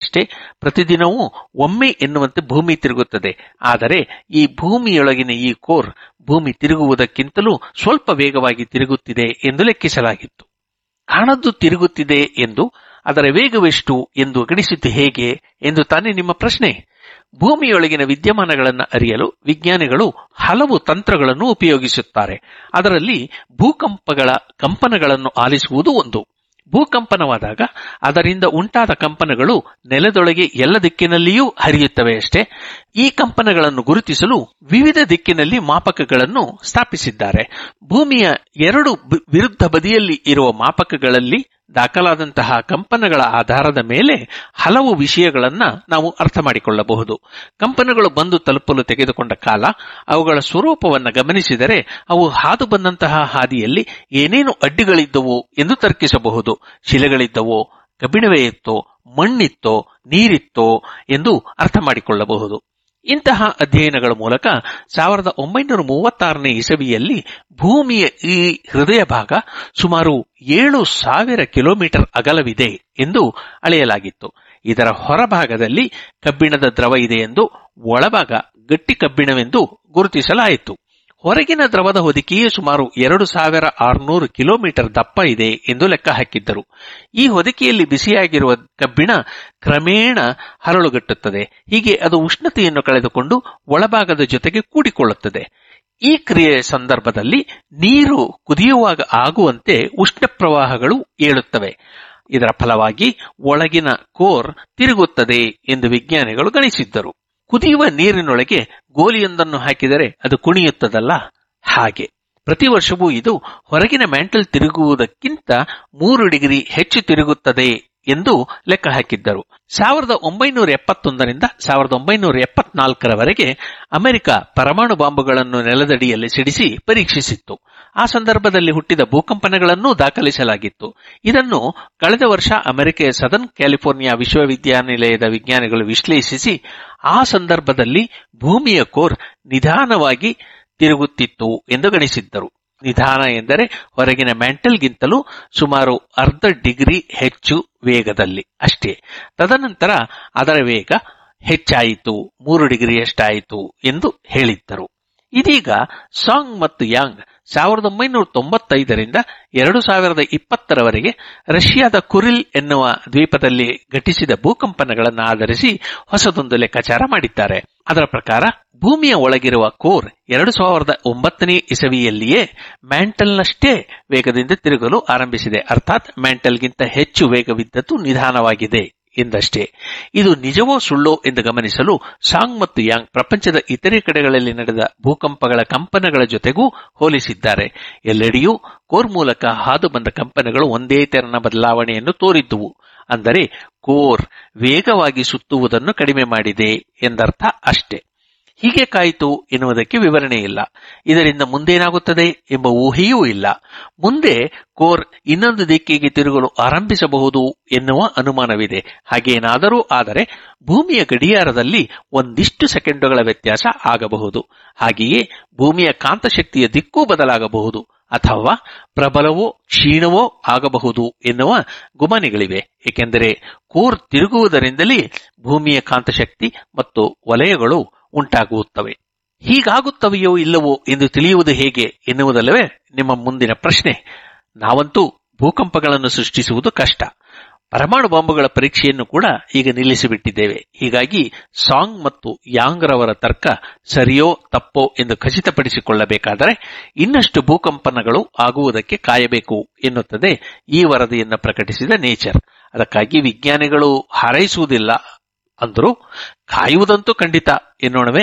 ಅಷ್ಟೇ ಪ್ರತಿದಿನವೂ ಒಮ್ಮೆ ಎನ್ನುವಂತೆ ಭೂಮಿ ತಿರುಗುತ್ತದೆ ಆದರೆ ಈ ಭೂಮಿಯೊಳಗಿನ ಈ ಕೋರ್ ಭೂಮಿ ತಿರುಗುವುದಕ್ಕಿಂತಲೂ ಸ್ವಲ್ಪ ವೇಗವಾಗಿ ತಿರುಗುತ್ತಿದೆ ಎಂದು ಲೆಕ್ಕಿಸಲಾಗಿತ್ತು ಕಾಣದ್ದು ತಿರುಗುತ್ತಿದೆ ಎಂದು ಅದರ ವೇಗವೆಷ್ಟು ಎಂದು ಗಣಿಸಿದ್ದು ಹೇಗೆ ಎಂದು ತಾನೇ ನಿಮ್ಮ ಪ್ರಶ್ನೆ ಭೂಮಿಯೊಳಗಿನ ವಿದ್ಯಮಾನಗಳನ್ನು ಅರಿಯಲು ವಿಜ್ಞಾನಿಗಳು ಹಲವು ತಂತ್ರಗಳನ್ನು ಉಪಯೋಗಿಸುತ್ತಾರೆ ಅದರಲ್ಲಿ ಭೂಕಂಪಗಳ ಕಂಪನಗಳನ್ನು ಆಲಿಸುವುದು ಒಂದು ಭೂಕಂಪನವಾದಾಗ ಅದರಿಂದ ಉಂಟಾದ ಕಂಪನಗಳು ನೆಲದೊಳಗೆ ಎಲ್ಲ ದಿಕ್ಕಿನಲ್ಲಿಯೂ ಹರಿಯುತ್ತವೆ ಅಷ್ಟೇ ಈ ಕಂಪನಗಳನ್ನು ಗುರುತಿಸಲು ವಿವಿಧ ದಿಕ್ಕಿನಲ್ಲಿ ಮಾಪಕಗಳನ್ನು ಸ್ಥಾಪಿಸಿದ್ದಾರೆ ಭೂಮಿಯ ಎರಡು ಬ- ವಿರುದ್ಧ ಬದಿಯಲ್ಲಿ ಇರುವ ಮಾಪಕಗಳಲ್ಲಿ ದಾಖಲಾದಂತಹ ಕಂಪನಗಳ ಆಧಾರದ ಮೇಲೆ ಹಲವು ವಿಷಯಗಳನ್ನ ನಾವು ಅರ್ಥ ಮಾಡಿಕೊಳ್ಳಬಹುದು ಕಂಪನಗಳು ಬಂದು ತಲುಪಲು ತೆಗೆದುಕೊಂಡ ಕಾಲ ಅವುಗಳ ಸ್ವರೂಪವನ್ನು ಗಮನಿಸಿದರೆ ಅವು ಹಾದು ಬಂದಂತಹ ಹಾದಿಯಲ್ಲಿ ಏನೇನು ಅಡ್ಡಿಗಳಿದ್ದವು ಎಂದು ತರ್ಕಿಸಬಹುದು ಶಿಲೆಗಳಿದ್ದವೋ ಕಬ್ಬಿಣವೇ ಇತ್ತೋ ಮಣ್ಣಿತ್ತೋ ನೀರಿತ್ತೋ ಎಂದು ಅರ್ಥ ಮಾಡಿಕೊಳ್ಳಬಹುದು ಇಂತಹ ಅಧ್ಯಯನಗಳ ಮೂಲಕ ಸಾವಿರದ ಒಂಬೈನೂರ ಮೂವತ್ತಾರನೇ ಇಸವಿಯಲ್ಲಿ ಭೂಮಿಯ ಈ ಹೃದಯ ಭಾಗ ಸುಮಾರು ಏಳು ಸಾವಿರ ಕಿಲೋಮೀಟರ್ ಅಗಲವಿದೆ ಎಂದು ಅಳೆಯಲಾಗಿತ್ತು ಇದರ ಹೊರಭಾಗದಲ್ಲಿ ಕಬ್ಬಿಣದ ದ್ರವ ಇದೆ ಎಂದು ಒಳಭಾಗ ಗಟ್ಟಿ ಕಬ್ಬಿಣವೆಂದು ಗುರುತಿಸಲಾಯಿತು ಹೊರಗಿನ ದ್ರವದ ಹೊದಿಕೆಯೇ ಸುಮಾರು ಎರಡು ಸಾವಿರ ಆರುನೂರು ಕಿಲೋಮೀಟರ್ ದಪ್ಪ ಇದೆ ಎಂದು ಲೆಕ್ಕ ಹಾಕಿದ್ದರು ಈ ಹೊದಿಕೆಯಲ್ಲಿ ಬಿಸಿಯಾಗಿರುವ ಕಬ್ಬಿಣ ಕ್ರಮೇಣ ಹರಳುಗಟ್ಟುತ್ತದೆ ಹೀಗೆ ಅದು ಉಷ್ಣತೆಯನ್ನು ಕಳೆದುಕೊಂಡು ಒಳಭಾಗದ ಜೊತೆಗೆ ಕೂಡಿಕೊಳ್ಳುತ್ತದೆ ಈ ಕ್ರಿಯೆಯ ಸಂದರ್ಭದಲ್ಲಿ ನೀರು ಕುದಿಯುವಾಗ ಆಗುವಂತೆ ಉಷ್ಣ ಪ್ರವಾಹಗಳು ಏಳುತ್ತವೆ ಇದರ ಫಲವಾಗಿ ಒಳಗಿನ ಕೋರ್ ತಿರುಗುತ್ತದೆ ಎಂದು ವಿಜ್ಞಾನಿಗಳು ಗಣಿಸಿದ್ದರು ಕುದಿಯುವ ನೀರಿನೊಳಗೆ ಗೋಲಿಯೊಂದನ್ನು ಹಾಕಿದರೆ ಅದು ಕುಣಿಯುತ್ತದಲ್ಲ ಹಾಗೆ ಪ್ರತಿ ವರ್ಷವೂ ಇದು ಹೊರಗಿನ ಮ್ಯಾಂಟಲ್ ತಿರುಗುವುದಕ್ಕಿಂತ ಮೂರು ಡಿಗ್ರಿ ಹೆಚ್ಚು ತಿರುಗುತ್ತದೆ ಎಂದು ಲೆಕ್ಕ ಹಾಕಿದ್ದರು ಸಾವಿರದ ಒಂಬೈನೂರ ಎಪ್ಪತ್ತೊಂದರಿಂದ ಸಾವಿರದ ಒಂಬೈನೂರ ಎಪ್ಪತ್ನಾಲ್ಕರವರೆಗೆ ಅಮೆರಿಕ ಪರಮಾಣು ಬಾಂಬುಗಳನ್ನು ನೆಲದಡಿಯಲ್ಲಿ ಸಿಡಿಸಿ ಪರೀಕ್ಷಿಸಿತ್ತು ಆ ಸಂದರ್ಭದಲ್ಲಿ ಹುಟ್ಟಿದ ಭೂಕಂಪನಗಳನ್ನೂ ದಾಖಲಿಸಲಾಗಿತ್ತು ಇದನ್ನು ಕಳೆದ ವರ್ಷ ಅಮೆರಿಕೆಯ ಸದರ್ನ್ ಕ್ಯಾಲಿಫೋರ್ನಿಯಾ ವಿಶ್ವವಿದ್ಯಾನಿಲಯದ ವಿಜ್ಞಾನಿಗಳು ವಿಶ್ಲೇಷಿಸಿ ಆ ಸಂದರ್ಭದಲ್ಲಿ ಭೂಮಿಯ ಕೋರ್ ನಿಧಾನವಾಗಿ ತಿರುಗುತ್ತಿತ್ತು ಎಂದು ಗಣಿಸಿದ್ದರು ನಿಧಾನ ಎಂದರೆ ಹೊರಗಿನ ಮ್ಯಾಂಟಲ್ಗಿಂತಲೂ ಸುಮಾರು ಅರ್ಧ ಡಿಗ್ರಿ ಹೆಚ್ಚು ವೇಗದಲ್ಲಿ ಅಷ್ಟೇ ತದನಂತರ ಅದರ ವೇಗ ಹೆಚ್ಚಾಯಿತು ಮೂರು ಡಿಗ್ರಿಯಷ್ಟಾಯಿತು ಎಂದು ಹೇಳಿದ್ದರು ಇದೀಗ ಸಾಂಗ್ ಮತ್ತು ಯಾಂಗ್ ಸಾವಿರದ ಒಂಬೈನೂರ ತೊಂಬತ್ತೈದರಿಂದ ಎರಡು ಸಾವಿರದ ಇಪ್ಪತ್ತರವರೆಗೆ ರಷ್ಯಾದ ಕುರಿಲ್ ಎನ್ನುವ ದ್ವೀಪದಲ್ಲಿ ಘಟಿಸಿದ ಭೂಕಂಪನಗಳನ್ನು ಆಧರಿಸಿ ಹೊಸದೊಂದು ಲೆಕ್ಕಾಚಾರ ಮಾಡಿದ್ದಾರೆ ಅದರ ಪ್ರಕಾರ ಭೂಮಿಯ ಒಳಗಿರುವ ಕೋರ್ ಎರಡು ಸಾವಿರದ ಒಂಬತ್ತನೇ ಇಸವಿಯಲ್ಲಿಯೇ ಮ್ಯಾಂಟಲ್ನಷ್ಟೇ ವೇಗದಿಂದ ತಿರುಗಲು ಆರಂಭಿಸಿದೆ ಅರ್ಥಾತ್ ಮ್ಯಾಂಟಲ್ಗಿಂತ ಹೆಚ್ಚು ವೇಗವಿದ್ದದ್ದು ನಿಧಾನವಾಗಿದೆ ಎಂದಷ್ಟೇ ಇದು ನಿಜವೋ ಸುಳ್ಳೋ ಎಂದು ಗಮನಿಸಲು ಸಾಂಗ್ ಮತ್ತು ಯಾಂಗ್ ಪ್ರಪಂಚದ ಇತರೆ ಕಡೆಗಳಲ್ಲಿ ನಡೆದ ಭೂಕಂಪಗಳ ಕಂಪನಗಳ ಜೊತೆಗೂ ಹೋಲಿಸಿದ್ದಾರೆ ಎಲ್ಲೆಡೆಯೂ ಕೋರ್ ಮೂಲಕ ಹಾದು ಬಂದ ಕಂಪನಗಳು ಒಂದೇ ತೆರನ ಬದಲಾವಣೆಯನ್ನು ತೋರಿದ್ದುವು ಅಂದರೆ ಕೋರ್ ವೇಗವಾಗಿ ಸುತ್ತುವುದನ್ನು ಕಡಿಮೆ ಮಾಡಿದೆ ಎಂದರ್ಥ ಅಷ್ಟೇ ಹೀಗೆ ಕಾಯಿತು ಎನ್ನುವುದಕ್ಕೆ ವಿವರಣೆ ಇಲ್ಲ ಇದರಿಂದ ಮುಂದೇನಾಗುತ್ತದೆ ಎಂಬ ಊಹೆಯೂ ಇಲ್ಲ ಮುಂದೆ ಕೋರ್ ಇನ್ನೊಂದು ದಿಕ್ಕಿಗೆ ತಿರುಗಲು ಆರಂಭಿಸಬಹುದು ಎನ್ನುವ ಅನುಮಾನವಿದೆ ಹಾಗೇನಾದರೂ ಆದರೆ ಭೂಮಿಯ ಗಡಿಯಾರದಲ್ಲಿ ಒಂದಿಷ್ಟು ಸೆಕೆಂಡುಗಳ ವ್ಯತ್ಯಾಸ ಆಗಬಹುದು ಹಾಗೆಯೇ ಭೂಮಿಯ ಕಾಂತಶಕ್ತಿಯ ದಿಕ್ಕೂ ಬದಲಾಗಬಹುದು ಅಥವಾ ಪ್ರಬಲವೋ ಕ್ಷೀಣವೋ ಆಗಬಹುದು ಎನ್ನುವ ಗುಮಾನಿಗಳಿವೆ ಏಕೆಂದರೆ ಕೋರ್ ತಿರುಗುವುದರಿಂದಲೇ ಭೂಮಿಯ ಕಾಂತಶಕ್ತಿ ಮತ್ತು ವಲಯಗಳು ಉಂಟಾಗುತ್ತವೆ ಹೀಗಾಗುತ್ತವೆಯೋ ಇಲ್ಲವೋ ಎಂದು ತಿಳಿಯುವುದು ಹೇಗೆ ಎನ್ನುವುದಲ್ಲವೇ ನಿಮ್ಮ ಮುಂದಿನ ಪ್ರಶ್ನೆ ನಾವಂತೂ ಭೂಕಂಪಗಳನ್ನು ಸೃಷ್ಟಿಸುವುದು ಕಷ್ಟ ಪರಮಾಣು ಬಾಂಬುಗಳ ಪರೀಕ್ಷೆಯನ್ನು ಕೂಡ ಈಗ ನಿಲ್ಲಿಸಿಬಿಟ್ಟಿದ್ದೇವೆ ಹೀಗಾಗಿ ಸಾಂಗ್ ಮತ್ತು ಯಾಂಗ್ ರವರ ತರ್ಕ ಸರಿಯೋ ತಪ್ಪೋ ಎಂದು ಖಚಿತಪಡಿಸಿಕೊಳ್ಳಬೇಕಾದರೆ ಇನ್ನಷ್ಟು ಭೂಕಂಪನಗಳು ಆಗುವುದಕ್ಕೆ ಕಾಯಬೇಕು ಎನ್ನುತ್ತದೆ ಈ ವರದಿಯನ್ನು ಪ್ರಕಟಿಸಿದ ನೇಚರ್ ಅದಕ್ಕಾಗಿ ವಿಜ್ಞಾನಿಗಳು ಹಾರೈಸುವುದಿಲ್ಲ ಅಂದರೂ ಕಾಯುವುದಂತೂ ಖಂಡಿತ ಎನ್ನೋಣವೇ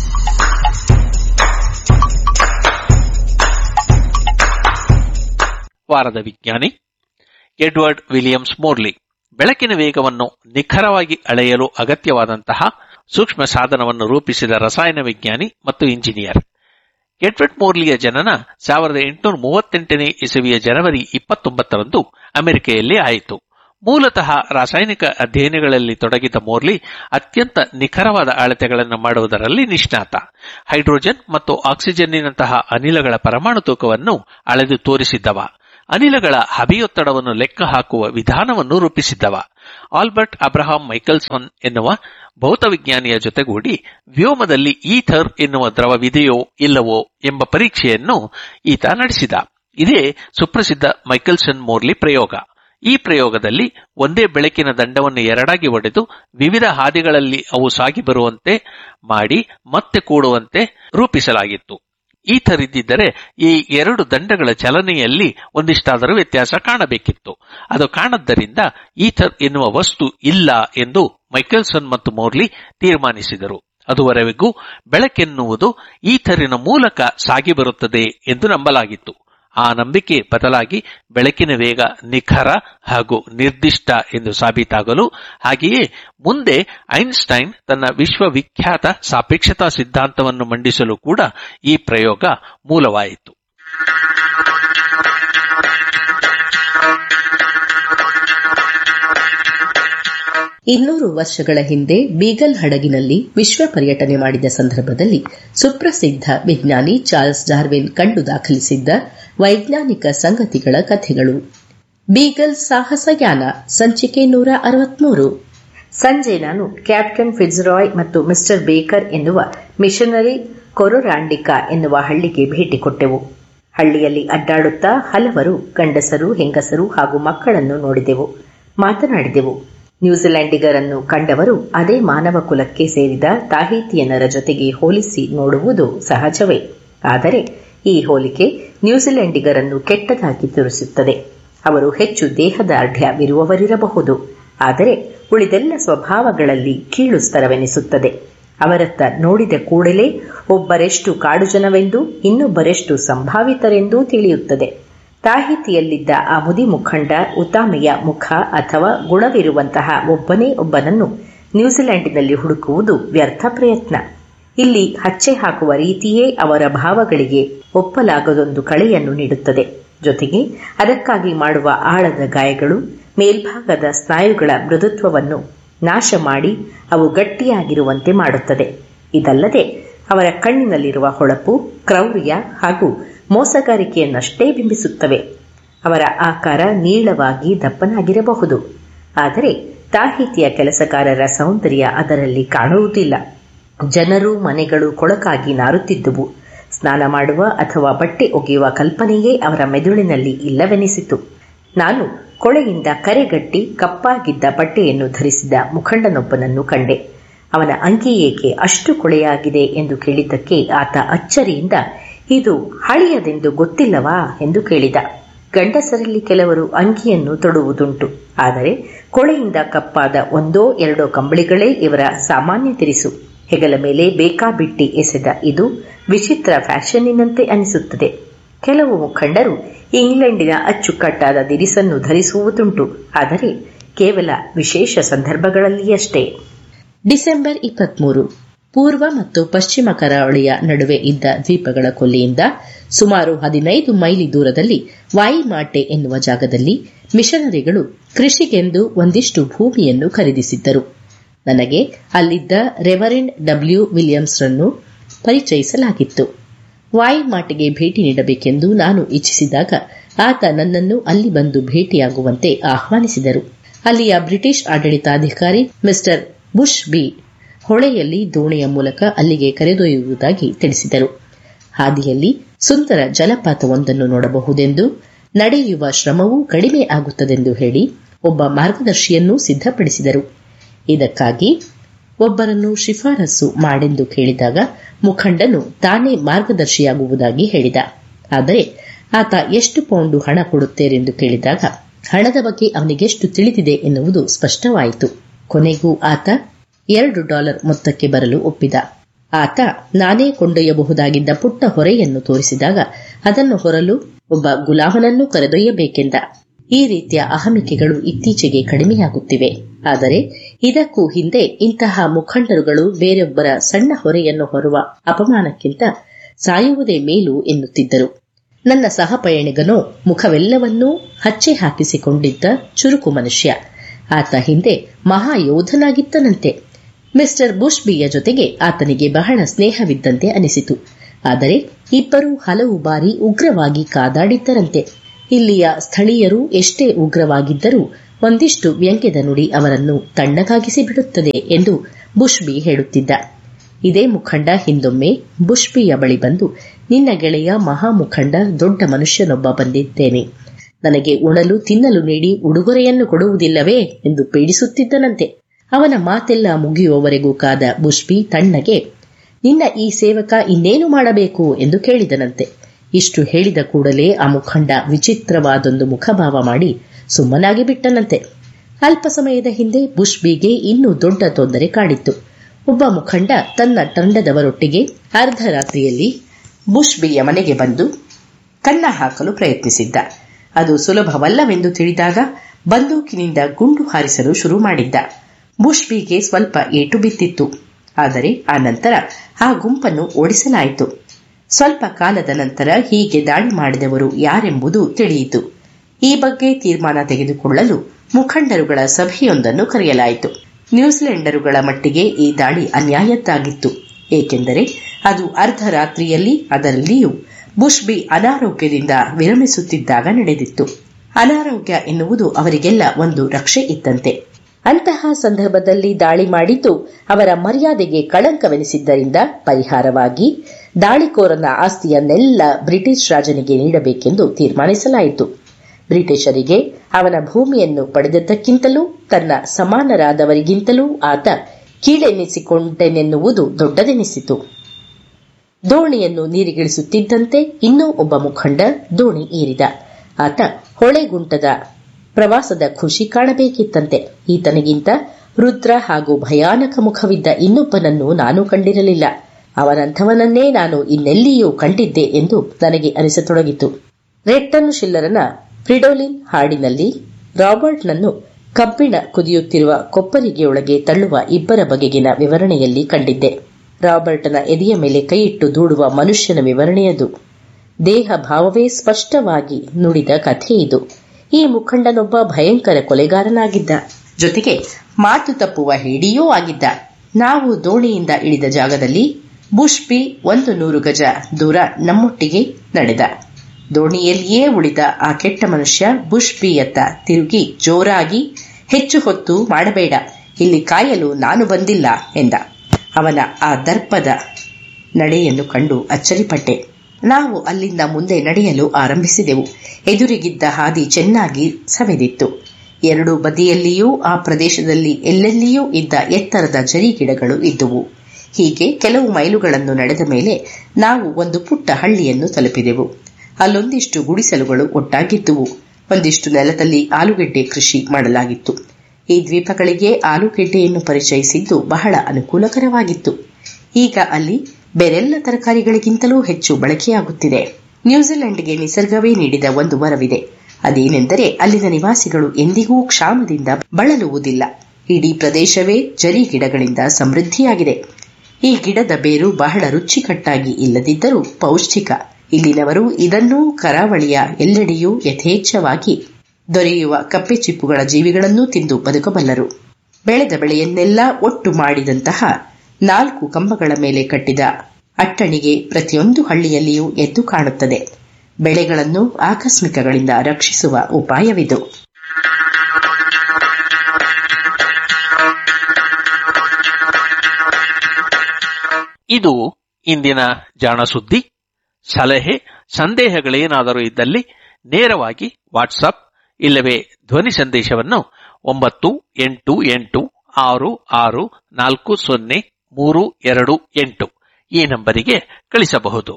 ವಾರದ ವಿಜ್ಞಾನಿ ಎಡ್ವರ್ಡ್ ವಿಲಿಯಮ್ಸ್ ಮೋರ್ಲಿ ಬೆಳಕಿನ ವೇಗವನ್ನು ನಿಖರವಾಗಿ ಅಳೆಯಲು ಅಗತ್ಯವಾದಂತಹ ಸೂಕ್ಷ್ಮ ಸಾಧನವನ್ನು ರೂಪಿಸಿದ ರಸಾಯನ ವಿಜ್ಞಾನಿ ಮತ್ತು ಇಂಜಿನಿಯರ್ ಎಡ್ವರ್ಡ್ ಮೋರ್ಲಿಯ ಜನನ ಸಾವಿರದ ಎಂಟುನೂರ ಮೂವತ್ತೆಂಟನೇ ಇಸವಿಯ ಜನವರಿ ಇಪ್ಪತ್ತೊಂಬತ್ತರಂದು ಅಮೆರಿಕೆಯಲ್ಲಿ ಆಯಿತು ಮೂಲತಃ ರಾಸಾಯನಿಕ ಅಧ್ಯಯನಗಳಲ್ಲಿ ತೊಡಗಿದ್ದ ಮೋರ್ಲಿ ಅತ್ಯಂತ ನಿಖರವಾದ ಅಳತೆಗಳನ್ನು ಮಾಡುವುದರಲ್ಲಿ ನಿಷ್ಣಾತ ಹೈಡ್ರೋಜನ್ ಮತ್ತು ಆಕ್ಸಿಜನ್ನಿನಂತಹ ಅನಿಲಗಳ ಪರಮಾಣು ತೂಕವನ್ನು ಅಳೆದು ತೋರಿಸಿದ್ದವ ಅನಿಲಗಳ ಹಬೆಯೊತ್ತಡವನ್ನು ಲೆಕ್ಕ ಹಾಕುವ ವಿಧಾನವನ್ನು ರೂಪಿಸಿದ್ದವ ಆಲ್ಬರ್ಟ್ ಅಬ್ರಹಾಂ ಮೈಕಲ್ಸನ್ ಎನ್ನುವ ಭೌತವಿಜ್ಞಾನಿಯ ಜೊತೆಗೂಡಿ ವ್ಯೋಮದಲ್ಲಿ ಈಥರ್ ಎನ್ನುವ ದ್ರವವಿದೆಯೋ ಇಲ್ಲವೋ ಎಂಬ ಪರೀಕ್ಷೆಯನ್ನು ಈತ ನಡೆಸಿದ ಇದೇ ಸುಪ್ರಸಿದ್ಧ ಮೈಕಲ್ಸನ್ ಮೋರ್ಲಿ ಪ್ರಯೋಗ ಈ ಪ್ರಯೋಗದಲ್ಲಿ ಒಂದೇ ಬೆಳಕಿನ ದಂಡವನ್ನು ಎರಡಾಗಿ ಒಡೆದು ವಿವಿಧ ಹಾದಿಗಳಲ್ಲಿ ಅವು ಸಾಗಿ ಬರುವಂತೆ ಮಾಡಿ ಮತ್ತೆ ಕೂಡುವಂತೆ ರೂಪಿಸಲಾಗಿತ್ತು ಈಥರ್ ಇದ್ದಿದ್ದರೆ ಈ ಎರಡು ದಂಡಗಳ ಚಲನೆಯಲ್ಲಿ ಒಂದಿಷ್ಟಾದರೂ ವ್ಯತ್ಯಾಸ ಕಾಣಬೇಕಿತ್ತು ಅದು ಕಾಣದ್ದರಿಂದ ಈಥರ್ ಎನ್ನುವ ವಸ್ತು ಇಲ್ಲ ಎಂದು ಮೈಕೆಲ್ಸನ್ ಮತ್ತು ಮೋರ್ಲಿ ತೀರ್ಮಾನಿಸಿದರು ಅದುವರೆಗೂ ಬೆಳಕೆನ್ನುವುದು ಈಥರಿನ ಮೂಲಕ ಸಾಗಿ ಬರುತ್ತದೆ ಎಂದು ನಂಬಲಾಗಿತ್ತು ಆ ನಂಬಿಕೆ ಬದಲಾಗಿ ಬೆಳಕಿನ ವೇಗ ನಿಖರ ಹಾಗೂ ನಿರ್ದಿಷ್ಟ ಎಂದು ಸಾಬೀತಾಗಲು ಹಾಗೆಯೇ ಮುಂದೆ ಐನ್ಸ್ಟೈನ್ ತನ್ನ ವಿಶ್ವವಿಖ್ಯಾತ ಸಾಪೇಕ್ಷತಾ ಸಿದ್ಧಾಂತವನ್ನು ಮಂಡಿಸಲು ಕೂಡ ಈ ಪ್ರಯೋಗ ಮೂಲವಾಯಿತು ಇನ್ನೂರು ವರ್ಷಗಳ ಹಿಂದೆ ಬೀಗಲ್ ಹಡಗಿನಲ್ಲಿ ವಿಶ್ವ ಪರ್ಯಟನೆ ಮಾಡಿದ ಸಂದರ್ಭದಲ್ಲಿ ಸುಪ್ರಸಿದ್ಧ ವಿಜ್ಞಾನಿ ಚಾರ್ಲ್ಸ್ ಡಾರ್ವಿನ್ ಕಂಡು ದಾಖಲಿಸಿದ್ದ ವೈಜ್ಞಾನಿಕ ಸಂಗತಿಗಳ ಕಥೆಗಳು ಬೀಗಲ್ ಸಾಹಸಯಾನ ಸಂಚಿಕೆ ನೂರ ಅರವತ್ಮೂರು ಸಂಜೆ ನಾನು ಕ್ಯಾಪ್ಟನ್ ಫಿಟ್ಸ್ರಾಯ್ ಮತ್ತು ಮಿಸ್ಟರ್ ಬೇಕರ್ ಎನ್ನುವ ಮಿಷನರಿ ಕೊರೊರಾಂಡಿಕಾ ಎನ್ನುವ ಹಳ್ಳಿಗೆ ಭೇಟಿ ಕೊಟ್ಟೆವು ಹಳ್ಳಿಯಲ್ಲಿ ಅಡ್ಡಾಡುತ್ತಾ ಹಲವರು ಗಂಡಸರು ಹೆಂಗಸರು ಹಾಗೂ ಮಕ್ಕಳನ್ನು ನೋಡಿದೆವು ಮಾತನಾಡಿದೆವು ನ್ಯೂಜಿಲೆಂಡಿಗರನ್ನು ಕಂಡವರು ಅದೇ ಮಾನವ ಕುಲಕ್ಕೆ ಸೇರಿದ ತಾಹಿತಿಯನರ ಜೊತೆಗೆ ಹೋಲಿಸಿ ನೋಡುವುದು ಸಹಜವೇ ಆದರೆ ಈ ಹೋಲಿಕೆ ನ್ಯೂಜಿಲೆಂಡಿಗರನ್ನು ಕೆಟ್ಟದಾಗಿ ತೋರಿಸುತ್ತದೆ ಅವರು ಹೆಚ್ಚು ದೇಹದಾರ್ಢ್ಯವಿರುವವರಿರಬಹುದು ಆದರೆ ಉಳಿದೆಲ್ಲ ಸ್ವಭಾವಗಳಲ್ಲಿ ಕೀಳು ಸ್ತರವೆನಿಸುತ್ತದೆ ಅವರತ್ತ ನೋಡಿದ ಕೂಡಲೇ ಒಬ್ಬರೆಷ್ಟು ಕಾಡು ಜನವೆಂದು ಇನ್ನೊಬ್ಬರೆಷ್ಟು ಸಂಭಾವಿತರೆಂದೂ ತಿಳಿಯುತ್ತದೆ ತಾಹಿತಿಯಲ್ಲಿದ್ದ ಆ ಮುದಿ ಮುಖಂಡ ಉತಾಮೆಯ ಮುಖ ಅಥವಾ ಗುಣವಿರುವಂತಹ ಒಬ್ಬನೇ ಒಬ್ಬನನ್ನು ನ್ಯೂಜಿಲೆಂಡಿನಲ್ಲಿ ಹುಡುಕುವುದು ವ್ಯರ್ಥ ಪ್ರಯತ್ನ ಇಲ್ಲಿ ಹಚ್ಚೆ ಹಾಕುವ ರೀತಿಯೇ ಅವರ ಭಾವಗಳಿಗೆ ಒಪ್ಪಲಾಗದೊಂದು ಕಳೆಯನ್ನು ನೀಡುತ್ತದೆ ಜೊತೆಗೆ ಅದಕ್ಕಾಗಿ ಮಾಡುವ ಆಳದ ಗಾಯಗಳು ಮೇಲ್ಭಾಗದ ಸ್ನಾಯುಗಳ ಮೃದುತ್ವವನ್ನು ನಾಶ ಮಾಡಿ ಅವು ಗಟ್ಟಿಯಾಗಿರುವಂತೆ ಮಾಡುತ್ತದೆ ಇದಲ್ಲದೆ ಅವರ ಕಣ್ಣಿನಲ್ಲಿರುವ ಹೊಳಪು ಕ್ರೌರ್ಯ ಹಾಗೂ ಮೋಸಗಾರಿಕೆಯನ್ನಷ್ಟೇ ಬಿಂಬಿಸುತ್ತವೆ ಅವರ ಆಕಾರ ನೀಳವಾಗಿ ದಪ್ಪನಾಗಿರಬಹುದು ಆದರೆ ತಾಹಿತಿಯ ಕೆಲಸಗಾರರ ಸೌಂದರ್ಯ ಅದರಲ್ಲಿ ಕಾಣುವುದಿಲ್ಲ ಜನರು ಮನೆಗಳು ಕೊಳಕಾಗಿ ನಾರುತ್ತಿದ್ದುವು ಸ್ನಾನ ಮಾಡುವ ಅಥವಾ ಬಟ್ಟೆ ಒಗೆಯುವ ಕಲ್ಪನೆಯೇ ಅವರ ಮೆದುಳಿನಲ್ಲಿ ಇಲ್ಲವೆನಿಸಿತು ನಾನು ಕೊಳೆಯಿಂದ ಕರೆಗಟ್ಟಿ ಕಪ್ಪಾಗಿದ್ದ ಬಟ್ಟೆಯನ್ನು ಧರಿಸಿದ ಮುಖಂಡನೊಬ್ಬನನ್ನು ಕಂಡೆ ಅವನ ಅಂಗಿ ಏಕೆ ಅಷ್ಟು ಕೊಳೆಯಾಗಿದೆ ಎಂದು ಕೇಳಿದ್ದಕ್ಕೆ ಆತ ಅಚ್ಚರಿಯಿಂದ ಇದು ಹಳಿಯದೆಂದು ಗೊತ್ತಿಲ್ಲವಾ ಎಂದು ಕೇಳಿದ ಗಂಡಸರಲ್ಲಿ ಕೆಲವರು ಅಂಗಿಯನ್ನು ತೊಡುವುದುಂಟು ಆದರೆ ಕೊಳೆಯಿಂದ ಕಪ್ಪಾದ ಒಂದೋ ಎರಡೋ ಕಂಬಳಿಗಳೇ ಇವರ ಸಾಮಾನ್ಯ ತಿರಿಸು ಹೆಗಲ ಮೇಲೆ ಬೇಕಾಬಿಟ್ಟಿ ಎಸೆದ ಇದು ವಿಚಿತ್ರ ಫ್ಯಾಷನ್ನಿನಂತೆ ಅನಿಸುತ್ತದೆ ಕೆಲವು ಮುಖಂಡರು ಇಂಗ್ಲೆಂಡಿನ ಅಚ್ಚುಕಟ್ಟಾದ ದಿರಿಸನ್ನು ಧರಿಸುವುದುಂಟು ಆದರೆ ಕೇವಲ ವಿಶೇಷ ಸಂದರ್ಭಗಳಲ್ಲಿಯಷ್ಟೇ ಡಿಸೆಂಬರ್ ಇಪ್ಪತ್ಮೂರು ಪೂರ್ವ ಮತ್ತು ಪಶ್ಚಿಮ ಕರಾವಳಿಯ ನಡುವೆ ಇದ್ದ ದ್ವೀಪಗಳ ಕೊಲ್ಲಿಯಿಂದ ಸುಮಾರು ಹದಿನೈದು ಮೈಲಿ ದೂರದಲ್ಲಿ ವಾಯಿಮಾಟೆ ಎನ್ನುವ ಜಾಗದಲ್ಲಿ ಮಿಷನರಿಗಳು ಕೃಷಿಗೆಂದು ಒಂದಿಷ್ಟು ಭೂಮಿಯನ್ನು ಖರೀದಿಸಿದ್ದರು ನನಗೆ ಅಲ್ಲಿದ್ದ ರೆವರೆಂಡ್ ಡಬ್ಲ್ಯೂ ವಿಲಿಯಮ್ಸ್ರನ್ನು ಪರಿಚಯಿಸಲಾಗಿತ್ತು ವಾಯಿಮಾಟೆಗೆ ಭೇಟಿ ನೀಡಬೇಕೆಂದು ನಾನು ಇಚ್ಛಿಸಿದಾಗ ಆತ ನನ್ನನ್ನು ಅಲ್ಲಿ ಬಂದು ಭೇಟಿಯಾಗುವಂತೆ ಆಹ್ವಾನಿಸಿದರು ಅಲ್ಲಿಯ ಬ್ರಿಟಿಷ್ ಆಡಳಿತಾಧಿಕಾರಿ ಮಿಸ್ಟರ್ ಬುಷ್ ಬಿ ಹೊಳೆಯಲ್ಲಿ ದೋಣಿಯ ಮೂಲಕ ಅಲ್ಲಿಗೆ ಕರೆದೊಯ್ಯುವುದಾಗಿ ತಿಳಿಸಿದರು ಹಾದಿಯಲ್ಲಿ ಸುಂದರ ಜಲಪಾತವೊಂದನ್ನು ನೋಡಬಹುದೆಂದು ನಡೆಯುವ ಶ್ರಮವೂ ಕಡಿಮೆ ಆಗುತ್ತದೆಂದು ಹೇಳಿ ಒಬ್ಬ ಮಾರ್ಗದರ್ಶಿಯನ್ನೂ ಸಿದ್ಧಪಡಿಸಿದರು ಇದಕ್ಕಾಗಿ ಒಬ್ಬರನ್ನು ಶಿಫಾರಸು ಮಾಡೆಂದು ಕೇಳಿದಾಗ ಮುಖಂಡನು ತಾನೇ ಮಾರ್ಗದರ್ಶಿಯಾಗುವುದಾಗಿ ಹೇಳಿದ ಆದರೆ ಆತ ಎಷ್ಟು ಪೌಂಡು ಹಣ ಕೊಡುತ್ತೇರೆಂದು ಕೇಳಿದಾಗ ಹಣದ ಬಗ್ಗೆ ಅವನಿಗೆಷ್ಟು ತಿಳಿದಿದೆ ಎನ್ನುವುದು ಸ್ಪಷ್ಟವಾಯಿತು ಕೊನೆಗೂ ಆತ ಎರಡು ಡಾಲರ್ ಮೊತ್ತಕ್ಕೆ ಬರಲು ಒಪ್ಪಿದ ಆತ ನಾನೇ ಕೊಂಡೊಯ್ಯಬಹುದಾಗಿದ್ದ ಪುಟ್ಟ ಹೊರೆಯನ್ನು ತೋರಿಸಿದಾಗ ಅದನ್ನು ಹೊರಲು ಒಬ್ಬ ಗುಲಾಮನನ್ನು ಕರೆದೊಯ್ಯಬೇಕೆಂದ ಈ ರೀತಿಯ ಅಹಮಿಕೆಗಳು ಇತ್ತೀಚೆಗೆ ಕಡಿಮೆಯಾಗುತ್ತಿವೆ ಆದರೆ ಇದಕ್ಕೂ ಹಿಂದೆ ಇಂತಹ ಮುಖಂಡರುಗಳು ಬೇರೊಬ್ಬರ ಸಣ್ಣ ಹೊರೆಯನ್ನು ಹೊರುವ ಅಪಮಾನಕ್ಕಿಂತ ಸಾಯುವುದೇ ಮೇಲು ಎನ್ನುತ್ತಿದ್ದರು ನನ್ನ ಸಹಪಯಣಿಗನೋ ಮುಖವೆಲ್ಲವನ್ನೂ ಹಚ್ಚೆ ಹಾಕಿಸಿಕೊಂಡಿದ್ದ ಚುರುಕು ಮನುಷ್ಯ ಆತ ಹಿಂದೆ ಮಹಾಯೋಧನಾಗಿತ್ತನಂತೆ ಮಿಸ್ಟರ್ ಬುಷ್ಬಿಯ ಜೊತೆಗೆ ಆತನಿಗೆ ಬಹಳ ಸ್ನೇಹವಿದ್ದಂತೆ ಅನಿಸಿತು ಆದರೆ ಇಬ್ಬರೂ ಹಲವು ಬಾರಿ ಉಗ್ರವಾಗಿ ಕಾದಾಡಿದ್ದರಂತೆ ಇಲ್ಲಿಯ ಸ್ಥಳೀಯರು ಎಷ್ಟೇ ಉಗ್ರವಾಗಿದ್ದರೂ ಒಂದಿಷ್ಟು ವ್ಯಂಗ್ಯದ ನುಡಿ ಅವರನ್ನು ತಣ್ಣಗಾಗಿಸಿ ಬಿಡುತ್ತದೆ ಎಂದು ಬುಷ್ಬಿ ಹೇಳುತ್ತಿದ್ದ ಇದೇ ಮುಖಂಡ ಹಿಂದೊಮ್ಮೆ ಬುಷ್ಬಿಯ ಬಳಿ ಬಂದು ನಿನ್ನ ಗೆಳೆಯ ಮಹಾಮುಖಂಡ ದೊಡ್ಡ ಮನುಷ್ಯನೊಬ್ಬ ಬಂದಿದ್ದೇನೆ ನನಗೆ ಉಣಲು ತಿನ್ನಲು ನೀಡಿ ಉಡುಗೊರೆಯನ್ನು ಕೊಡುವುದಿಲ್ಲವೇ ಎಂದು ಪೀಡಿಸುತ್ತಿದ್ದನಂತೆ ಅವನ ಮಾತೆಲ್ಲ ಮುಗಿಯುವವರೆಗೂ ಕಾದ ಬುಷ್ಬಿ ತಣ್ಣಗೆ ನಿನ್ನ ಈ ಸೇವಕ ಇನ್ನೇನು ಮಾಡಬೇಕು ಎಂದು ಕೇಳಿದನಂತೆ ಇಷ್ಟು ಹೇಳಿದ ಕೂಡಲೇ ಆ ಮುಖಂಡ ವಿಚಿತ್ರವಾದೊಂದು ಮುಖಭಾವ ಮಾಡಿ ಸುಮ್ಮನಾಗಿ ಬಿಟ್ಟನಂತೆ ಅಲ್ಪ ಸಮಯದ ಹಿಂದೆ ಬುಷ್ಬಿಗೆ ಇನ್ನೂ ದೊಡ್ಡ ತೊಂದರೆ ಕಾಡಿತ್ತು ಒಬ್ಬ ಮುಖಂಡ ತನ್ನ ತಂಡದವರೊಟ್ಟಿಗೆ ಅರ್ಧರಾತ್ರಿಯಲ್ಲಿ ಬುಷ್ಬಿಯ ಮನೆಗೆ ಬಂದು ಕನ್ನ ಹಾಕಲು ಪ್ರಯತ್ನಿಸಿದ್ದ ಅದು ಸುಲಭವಲ್ಲವೆಂದು ತಿಳಿದಾಗ ಬಂದೂಕಿನಿಂದ ಗುಂಡು ಹಾರಿಸಲು ಶುರು ಮಾಡಿದ್ದ ಬುಷ್ಬಿಗೆ ಸ್ವಲ್ಪ ಏಟು ಬಿದ್ದಿತ್ತು ಆದರೆ ಆ ನಂತರ ಆ ಗುಂಪನ್ನು ಓಡಿಸಲಾಯಿತು ಸ್ವಲ್ಪ ಕಾಲದ ನಂತರ ಹೀಗೆ ದಾಳಿ ಮಾಡಿದವರು ಯಾರೆಂಬುದು ತಿಳಿಯಿತು ಈ ಬಗ್ಗೆ ತೀರ್ಮಾನ ತೆಗೆದುಕೊಳ್ಳಲು ಮುಖಂಡರುಗಳ ಸಭೆಯೊಂದನ್ನು ಕರೆಯಲಾಯಿತು ನ್ಯೂಜಿಲೆಂಡರುಗಳ ಮಟ್ಟಿಗೆ ಈ ದಾಳಿ ಅನ್ಯಾಯದ್ದಾಗಿತ್ತು ಏಕೆಂದರೆ ಅದು ಅರ್ಧರಾತ್ರಿಯಲ್ಲಿ ಅದರಲ್ಲಿಯೂ ಬುಷ್ಬಿ ಅನಾರೋಗ್ಯದಿಂದ ವಿರಮಿಸುತ್ತಿದ್ದಾಗ ನಡೆದಿತ್ತು ಅನಾರೋಗ್ಯ ಎನ್ನುವುದು ಅವರಿಗೆಲ್ಲ ಒಂದು ರಕ್ಷೆ ಇತ್ತಂತೆ ಅಂತಹ ಸಂದರ್ಭದಲ್ಲಿ ದಾಳಿ ಮಾಡಿದ್ದು ಅವರ ಮರ್ಯಾದೆಗೆ ಕಳಂಕವೆನಿಸಿದ್ದರಿಂದ ಪರಿಹಾರವಾಗಿ ದಾಳಿಕೋರನ ಆಸ್ತಿಯನ್ನೆಲ್ಲ ಬ್ರಿಟಿಷ್ ರಾಜನಿಗೆ ನೀಡಬೇಕೆಂದು ತೀರ್ಮಾನಿಸಲಾಯಿತು ಬ್ರಿಟಿಷರಿಗೆ ಅವನ ಭೂಮಿಯನ್ನು ಪಡೆದದ್ದಕ್ಕಿಂತಲೂ ತನ್ನ ಸಮಾನರಾದವರಿಗಿಂತಲೂ ಆತ ಕೀಳೆನ್ನಿಸಿಕೊಂಡೆನೆನ್ನುವುದು ದೊಡ್ಡದೆನಿಸಿತು ದೋಣಿಯನ್ನು ನೀರಿಗಿಳಿಸುತ್ತಿದ್ದಂತೆ ಇನ್ನೂ ಒಬ್ಬ ಮುಖಂಡ ದೋಣಿ ಏರಿದ ಆತ ಹೊಳೆಗುಂಟದ ಪ್ರವಾಸದ ಖುಷಿ ಕಾಣಬೇಕಿತ್ತಂತೆ ಈತನಿಗಿಂತ ರುದ್ರ ಹಾಗೂ ಭಯಾನಕ ಮುಖವಿದ್ದ ಇನ್ನೊಬ್ಬನನ್ನು ನಾನು ಕಂಡಿರಲಿಲ್ಲ ಅವನಂಥವನನ್ನೇ ನಾನು ಇನ್ನೆಲ್ಲಿಯೂ ಕಂಡಿದ್ದೆ ಎಂದು ನನಗೆ ಅನಿಸತೊಡಗಿತು ರೆಟ್ಟನ್ ಶಿಲ್ಲರನ ಫ್ರಿಡೋಲಿನ್ ಹಾಡಿನಲ್ಲಿ ರಾಬರ್ಟ್ನನ್ನು ಕಬ್ಬಿಣ ಕುದಿಯುತ್ತಿರುವ ಕೊಪ್ಪರಿಗೆಯೊಳಗೆ ತಳ್ಳುವ ಇಬ್ಬರ ಬಗೆಗಿನ ವಿವರಣೆಯಲ್ಲಿ ಕಂಡಿದ್ದೆ ರಾಬರ್ಟನ ಎದೆಯ ಮೇಲೆ ಕೈಯಿಟ್ಟು ದೂಡುವ ಮನುಷ್ಯನ ವಿವರಣೆಯದು ದೇಹ ಭಾವವೇ ಸ್ಪಷ್ಟವಾಗಿ ನುಡಿದ ಕಥೆ ಇದು ಈ ಮುಖಂಡನೊಬ್ಬ ಭಯಂಕರ ಕೊಲೆಗಾರನಾಗಿದ್ದ ಜೊತೆಗೆ ಮಾತು ತಪ್ಪುವ ಹೇಡಿಯೂ ಆಗಿದ್ದ ನಾವು ದೋಣಿಯಿಂದ ಇಳಿದ ಜಾಗದಲ್ಲಿ ಬುಷ್ಬಿ ಒಂದು ನೂರು ಗಜ ದೂರ ನಮ್ಮೊಟ್ಟಿಗೆ ನಡೆದ ದೋಣಿಯಲ್ಲಿಯೇ ಉಳಿದ ಆ ಕೆಟ್ಟ ಮನುಷ್ಯ ಬುಷ್ಬಿಯತ್ತ ತಿರುಗಿ ಜೋರಾಗಿ ಹೆಚ್ಚು ಹೊತ್ತು ಮಾಡಬೇಡ ಇಲ್ಲಿ ಕಾಯಲು ನಾನು ಬಂದಿಲ್ಲ ಎಂದ ಅವನ ಆ ದರ್ಪದ ನಡೆಯನ್ನು ಕಂಡು ಅಚ್ಚರಿಪಟ್ಟೆ ನಾವು ಅಲ್ಲಿಂದ ಮುಂದೆ ನಡೆಯಲು ಆರಂಭಿಸಿದೆವು ಎದುರಿಗಿದ್ದ ಹಾದಿ ಚೆನ್ನಾಗಿ ಸವೆದಿತ್ತು ಎರಡು ಬದಿಯಲ್ಲಿಯೂ ಆ ಪ್ರದೇಶದಲ್ಲಿ ಎಲ್ಲೆಲ್ಲಿಯೂ ಇದ್ದ ಎತ್ತರದ ಜರಿಗಿಡಗಳು ಇದ್ದುವು ಹೀಗೆ ಕೆಲವು ಮೈಲುಗಳನ್ನು ನಡೆದ ಮೇಲೆ ನಾವು ಒಂದು ಪುಟ್ಟ ಹಳ್ಳಿಯನ್ನು ತಲುಪಿದೆವು ಅಲ್ಲೊಂದಿಷ್ಟು ಗುಡಿಸಲುಗಳು ಒಟ್ಟಾಗಿದ್ದುವು ಒಂದಿಷ್ಟು ನೆಲದಲ್ಲಿ ಆಲೂಗೆಡ್ಡೆ ಕೃಷಿ ಮಾಡಲಾಗಿತ್ತು ಈ ದ್ವೀಪಗಳಿಗೆ ಆಲೂಗೆಡ್ಡೆಯನ್ನು ಪರಿಚಯಿಸಿದ್ದು ಬಹಳ ಅನುಕೂಲಕರವಾಗಿತ್ತು ಈಗ ಅಲ್ಲಿ ಬೇರೆಲ್ಲ ತರಕಾರಿಗಳಿಗಿಂತಲೂ ಹೆಚ್ಚು ಬಳಕೆಯಾಗುತ್ತಿದೆ ನ್ಯೂಜಿಲೆಂಡ್ಗೆ ನಿಸರ್ಗವೇ ನೀಡಿದ ಒಂದು ವರವಿದೆ ಅದೇನೆಂದರೆ ಅಲ್ಲಿನ ನಿವಾಸಿಗಳು ಎಂದಿಗೂ ಕ್ಷಾಮದಿಂದ ಬಳಲುವುದಿಲ್ಲ ಇಡೀ ಪ್ರದೇಶವೇ ಜರಿ ಗಿಡಗಳಿಂದ ಸಮೃದ್ಧಿಯಾಗಿದೆ ಈ ಗಿಡದ ಬೇರು ಬಹಳ ರುಚಿಕಟ್ಟಾಗಿ ಇಲ್ಲದಿದ್ದರೂ ಪೌಷ್ಟಿಕ ಇಲ್ಲಿನವರು ಇದನ್ನೂ ಕರಾವಳಿಯ ಎಲ್ಲೆಡೆಯೂ ಯಥೇಚ್ಛವಾಗಿ ದೊರೆಯುವ ಕಪ್ಪೆ ಚಿಪ್ಪುಗಳ ಜೀವಿಗಳನ್ನೂ ತಿಂದು ಬದುಕಬಲ್ಲರು ಬೆಳೆದ ಬೆಳೆಯನ್ನೆಲ್ಲ ಒಟ್ಟು ಮಾಡಿದಂತಹ ನಾಲ್ಕು ಕಂಬಗಳ ಮೇಲೆ ಕಟ್ಟಿದ ಅಟ್ಟಣಿಗೆ ಪ್ರತಿಯೊಂದು ಹಳ್ಳಿಯಲ್ಲಿಯೂ ಎದ್ದು ಕಾಣುತ್ತದೆ ಬೆಳೆಗಳನ್ನು ಆಕಸ್ಮಿಕಗಳಿಂದ ರಕ್ಷಿಸುವ ಉಪಾಯವಿದು ಇದು ಇಂದಿನ ಜಾಣ ಸುದ್ದಿ ಸಲಹೆ ಸಂದೇಹಗಳೇನಾದರೂ ಇದ್ದಲ್ಲಿ ನೇರವಾಗಿ ವಾಟ್ಸಪ್ ಇಲ್ಲವೇ ಧ್ವನಿ ಸಂದೇಶವನ್ನು ಒಂಬತ್ತು ಎಂಟು ಎಂಟು ಆರು ಆರು ನಾಲ್ಕು ಸೊನ್ನೆ ಮೂರು ಎರಡು ಎಂಟು ಈ ನಂಬರಿಗೆ ಕಳಿಸಬಹುದು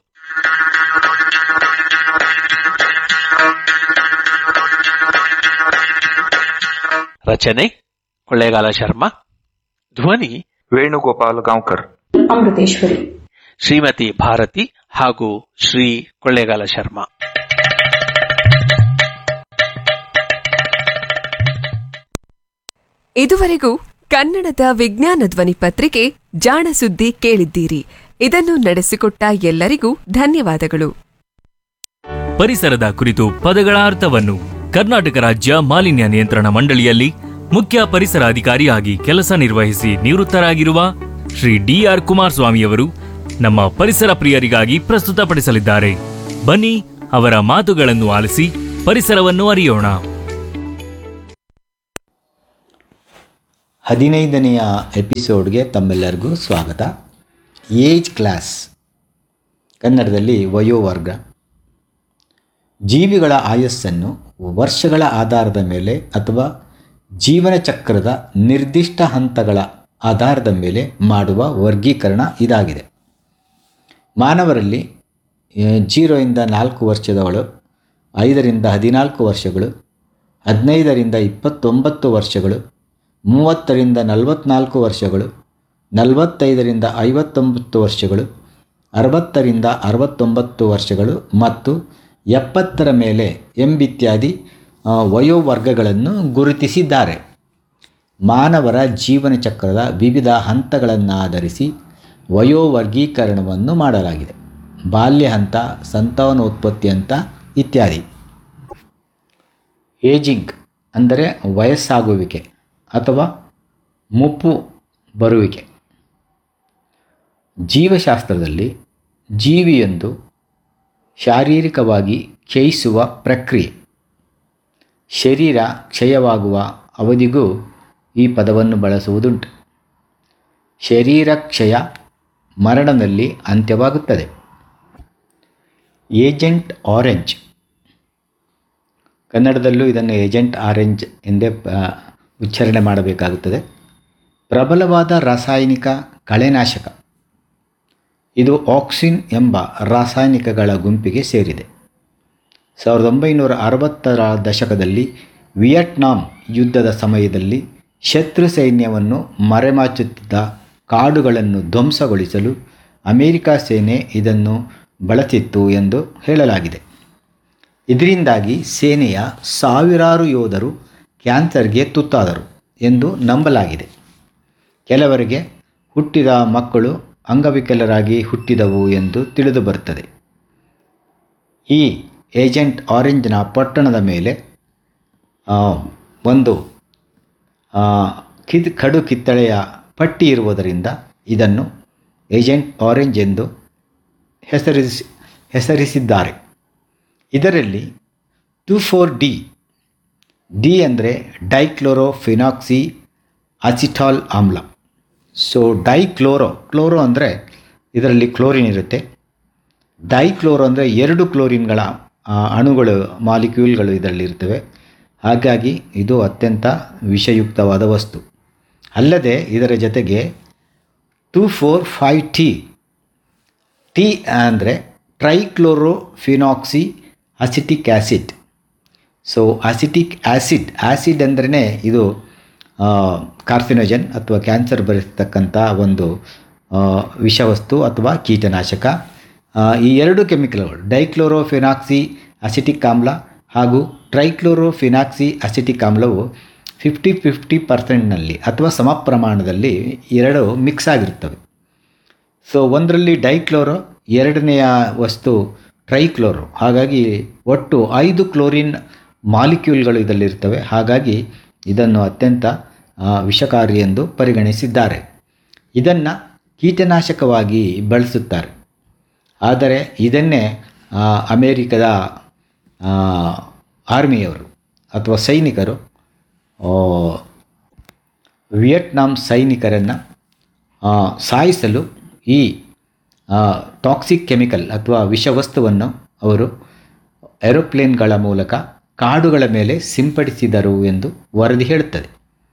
ರಚನೆ ಕೊಳ್ಳೇಗಾಲ ಶರ್ಮಾ ಧ್ವನಿ ವೇಣುಗೋಪಾಲ್ ಗಾಂವ್ಕರ್ ಅಮೃತೇಶ್ವರಿ ಶ್ರೀಮತಿ ಭಾರತಿ ಹಾಗೂ ಶ್ರೀ ಕೊಳ್ಳೇಗಾಲ ಶರ್ಮಾ ಇದುವರೆಗೂ ಕನ್ನಡದ ವಿಜ್ಞಾನ ಧ್ವನಿ ಪತ್ರಿಕೆ ಜಾಣ ಸುದ್ದಿ ಕೇಳಿದ್ದೀರಿ ಇದನ್ನು ನಡೆಸಿಕೊಟ್ಟ ಎಲ್ಲರಿಗೂ ಧನ್ಯವಾದಗಳು ಪರಿಸರದ ಕುರಿತು ಪದಗಳ ಅರ್ಥವನ್ನು ಕರ್ನಾಟಕ ರಾಜ್ಯ ಮಾಲಿನ್ಯ ನಿಯಂತ್ರಣ ಮಂಡಳಿಯಲ್ಲಿ ಮುಖ್ಯ ಪರಿಸರ ಅಧಿಕಾರಿಯಾಗಿ ಕೆಲಸ ನಿರ್ವಹಿಸಿ ನಿವೃತ್ತರಾಗಿರುವ ಶ್ರೀ ಡಿಆರ್ ಕುಮಾರಸ್ವಾಮಿಯವರು ನಮ್ಮ ಪರಿಸರ ಪ್ರಿಯರಿಗಾಗಿ ಪ್ರಸ್ತುತಪಡಿಸಲಿದ್ದಾರೆ ಬನ್ನಿ ಅವರ ಮಾತುಗಳನ್ನು ಆಲಿಸಿ ಪರಿಸರವನ್ನು ಅರಿಯೋಣ ಹದಿನೈದನೆಯ ಎಪಿಸೋಡ್ಗೆ ತಮ್ಮೆಲ್ಲರಿಗೂ ಸ್ವಾಗತ ಏಜ್ ಕ್ಲಾಸ್ ಕನ್ನಡದಲ್ಲಿ ವಯೋವರ್ಗ ಜೀವಿಗಳ ಆಯಸ್ಸನ್ನು ವರ್ಷಗಳ ಆಧಾರದ ಮೇಲೆ ಅಥವಾ ಜೀವನ ಚಕ್ರದ ನಿರ್ದಿಷ್ಟ ಹಂತಗಳ ಆಧಾರದ ಮೇಲೆ ಮಾಡುವ ವರ್ಗೀಕರಣ ಇದಾಗಿದೆ ಮಾನವರಲ್ಲಿ ಆ, ಜೀರೋಯಿಂದ ನಾಲ್ಕು ವರ್ಷದವಳು ಐದರಿಂದ ಹದಿನಾಲ್ಕು ವರ್ಷಗಳು ಹದಿನೈದರಿಂದ ಇಪ್ಪತ್ತೊಂಬತ್ತು ವರ್ಷಗಳು ಮೂವತ್ತರಿಂದ ನಲವತ್ತ್ನಾಲ್ಕು ವರ್ಷಗಳು ನಲವತ್ತೈದರಿಂದ ಐವತ್ತೊಂಬತ್ತು ವರ್ಷಗಳು ಅರವತ್ತರಿಂದ ಅರವತ್ತೊಂಬತ್ತು ವರ್ಷಗಳು ಮತ್ತು ಎಪ್ಪತ್ತರ ಮೇಲೆ ಎಂಬಿತ್ಯಾದಿ ಆ, ವಯೋವರ್ಗಗಳನ್ನು ಗುರುತಿಸಿದ್ದಾರೆ ಮಾನವರ ಜೀವನ ಚಕ್ರದ ವಿವಿಧ ಹಂತಗಳನ್ನಾಧರಿಸಿ ವಯೋವರ್ಗೀಕರಣವನ್ನು ಮಾಡಲಾಗಿದೆ ಬಾಲ್ಯ ಹಂತ ಸಂತಾನೋತ್ಪತ್ತಿ ಹಂತ ಇತ್ಯಾದಿ ಏಜಿಂಗ್ ಅಂದರೆ ವಯಸ್ಸಾಗುವಿಕೆ ಅಥವಾ ಮುಪ್ಪು ಬರುವಿಕೆ ಜೀವಶಾಸ್ತ್ರದಲ್ಲಿ ಜೀವಿಯೊಂದು ಶಾರೀರಿಕವಾಗಿ ಕ್ಷಯಿಸುವ ಪ್ರಕ್ರಿಯೆ ಶರೀರ ಕ್ಷಯವಾಗುವ ಅವಧಿಗೂ ಈ ಪದವನ್ನು ಬಳಸುವುದುಂಟು ಶರೀರ ಕ್ಷಯ ಮರಣದಲ್ಲಿ ಅಂತ್ಯವಾಗುತ್ತದೆ ಏಜೆಂಟ್ ಆರೆಂಜ್ ಕನ್ನಡದಲ್ಲೂ ಇದನ್ನು ಏಜೆಂಟ್ ಆರೆಂಜ್ ಎಂದೇ ಆ, ಉಚ್ಚಾರಣೆ ಮಾಡಬೇಕಾಗುತ್ತದೆ ಪ್ರಬಲವಾದ ರಾಸಾಯನಿಕ ಕಳೆನಾಶಕ ಇದು ಆಕ್ಸಿನ್ ಎಂಬ ರಾಸಾಯನಿಕಗಳ ಗುಂಪಿಗೆ ಸೇರಿದೆ ಸಾವಿರದ ಒಂಬೈನೂರ ಅರವತ್ತರ ದಶಕದಲ್ಲಿ ವಿಯಟ್ನಾಂ ಯುದ್ಧದ ಸಮಯದಲ್ಲಿ ಶತ್ರು ಸೈನ್ಯವನ್ನು ಮರೆಮಾಚುತ್ತಿದ್ದ ಕಾಡುಗಳನ್ನು ಧ್ವಂಸಗೊಳಿಸಲು ಅಮೆರಿಕ ಸೇನೆ ಇದನ್ನು ಬಳಸಿತ್ತು ಎಂದು ಹೇಳಲಾಗಿದೆ ಇದರಿಂದಾಗಿ ಸೇನೆಯ ಸಾವಿರಾರು ಯೋಧರು ಕ್ಯಾನ್ಸರ್ಗೆ ತುತ್ತಾದರು ಎಂದು ನಂಬಲಾಗಿದೆ ಕೆಲವರಿಗೆ ಹುಟ್ಟಿದ ಮಕ್ಕಳು ಅಂಗವಿಕಲರಾಗಿ ಹುಟ್ಟಿದವು ಎಂದು ತಿಳಿದು ಬರುತ್ತದೆ ಈ ಏಜೆಂಟ್ ಆರೆಂಜ್ನ ಪಟ್ಟಣದ ಮೇಲೆ ಆ, ಒಂದು ಆ, ಕಿದ್ ಕಡು ಕಿತ್ತಳೆಯ ಪಟ್ಟಿ ಇರುವುದರಿಂದ ಇದನ್ನು ಏಜೆಂಟ್ ಆರೆಂಜ್ ಎಂದು ಹೆಸರಿಸಿ ಹೆಸರಿಸಿದ್ದಾರೆ ಇದರಲ್ಲಿ ಟು ಫೋರ್ ಡಿ ಡಿ ಅಂದರೆ ಡೈಕ್ಲೋರೋಫಿನಾಕ್ಸಿ ಅಸಿಟಾಲ್ ಆಮ್ಲ ಸೊ ಡೈಕ್ಲೋರೋ ಕ್ಲೋರೋ ಅಂದರೆ ಇದರಲ್ಲಿ ಕ್ಲೋರಿನ್ ಇರುತ್ತೆ ಡೈಕ್ಲೋರೋ ಅಂದರೆ ಎರಡು ಕ್ಲೋರಿನ್ಗಳ ಆ, ಅಣುಗಳು ಮಾಲಿಕ್ಯೂಲ್ಗಳು ಇದರಲ್ಲಿ ಇರ್ತವೆ ಹಾಗಾಗಿ ಇದು ಅತ್ಯಂತ ವಿಷಯುಕ್ತವಾದ ವಸ್ತು ಅಲ್ಲದೆ ಇದರ ಜೊತೆಗೆ two four five T T ಅಂದರೆ trichlorophenoxy acetic acid so acetic acid acid ಅಂದ್ರೇ ಇದು ಕಾರ್ಸಿನೋಜನ್ ಅಥವಾ ಕ್ಯಾನ್ಸರ್ ಬರೆಸ್ತಕ್ಕಂಥ ಒಂದು ಆ, ವಿಷವಸ್ತು ಅಥವಾ ಕೀಟನಾಶಕ ಆ, ಈ ಎರಡು ಕೆಮಿಕಲ್ಗಳು ಡೈಕ್ಲೋರೋಫಿನಾಕ್ಸಿ ಅಸಿಟಿಕ್ ಆಮ್ಲ ಹಾಗೂ ಟ್ರೈಕ್ಲೋರೋಫಿನಾಕ್ಸಿ ಅಸಿಟಿಕ್ ಆಮ್ಲವು ಫಿಫ್ಟಿ ಫಿಫ್ಟಿ ಪರ್ಸೆಂಟ್ನಲ್ಲಿ ಅಥವಾ ಸಮ ಪ್ರಮಾಣದಲ್ಲಿ ಎರಡು ಮಿಕ್ಸ್ ಆಗಿರ್ತವೆ ಸೊ ಒಂದರಲ್ಲಿ ಡೈಕ್ಲೋರೋ ಎರಡನೆಯ ವಸ್ತು ಟ್ರೈಕ್ಲೋರೋ ಹಾಗಾಗಿ ಒಟ್ಟು ಐದು ಕ್ಲೋರಿನ್ ಮಾಲಿಕ್ಯೂಲ್ಗಳು ಇದರಲ್ಲಿರ್ತವೆ ಹಾಗಾಗಿ ಇದನ್ನು ಅತ್ಯಂತ ಆ, ವಿಷಕಾರಿ ಎಂದು ಪರಿಗಣಿಸಿದ್ದಾರೆ ಇದನ್ನು ಕೀಟನಾಶಕವಾಗಿ ಬಳಸುತ್ತಾರೆ ಆದರೆ ಇದನ್ನೇ ಆ, ಅಮೇರಿಕದ ಆ, ಆರ್ಮಿಯವರು ಅಥವಾ ಸೈನಿಕರು ಆ, ವಿಯಟ್ನಾಂ ಸೈನಿಕರನ್ನು ಆ, ಸಾಯಿಸಲು ಈ ಟಾಕ್ಸಿಕ್ ಕೆಮಿಕಲ್ ಅಥವಾ ವಿಷವಸ್ತುವನ್ನು ಅವರು ಏರೋಪ್ಲೇನ್ಗಳ ಮೂಲಕ ಕಾಡುಗಳ ಮೇಲೆ ಸಿಂಪಡಿಸಿದರು ಎಂದು ವರದಿ ಹೇಳುತ್ತದೆ